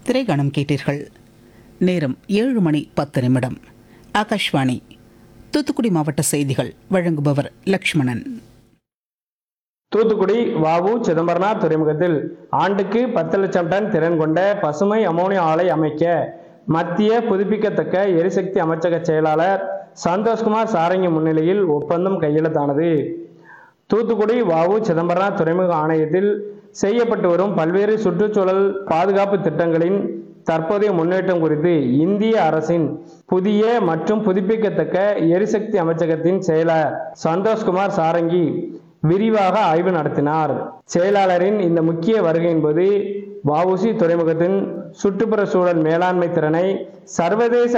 திரைகணம் கேட்டீர்கள் நேரம் ஏழு மணி பத்து நிமிடம் ஆகாஷ்வாணி தூத்துக்குடி மாவட்ட செய்திகள் வழங்குபவர் லக்ஷ்மணன் தூத்துக்குடி வாவு சிதம்பரனார் துறைமுகத்தில் ஆண்டுக்கு பத்து லட்சம் டன் திறன் கொண்ட பசுமை அமோனியா ஆலை அமைக்க மத்திய புதுப்பிக்கத்தக்க எரிசக்தி அமைச்சக செயலாளர் சந்தோஷ்குமார் சாரங்கி முன்னிலையில் ஒப்பந்தம் கையெழுத்தானது தூத்துக்குடி வாவு சிதம்பரனார் துறைமுக ஆணையத்தில் செய்யப்பட்டு வரும் பல்வேறு சுற்றுச்சூழல் பாதுகாப்பு திட்டங்களின் தற்போதைய முன்னேற்றம் குறித்து இந்திய அரசின் புதிய மற்றும் புதுப்பிக்கத்தக்க எரிசக்தி அமைச்சகத்தின் செயலர் சந்தோஷ்குமார் சாரங்கி விரிவாக ஆய்வு நடத்தினார் செயலாளரின் இந்த முக்கிய வருகையின் போது வஉசி துறைமுகத்தின் சுற்றுப்புற சூழல் மேலாண்மை திறனை சர்வதேச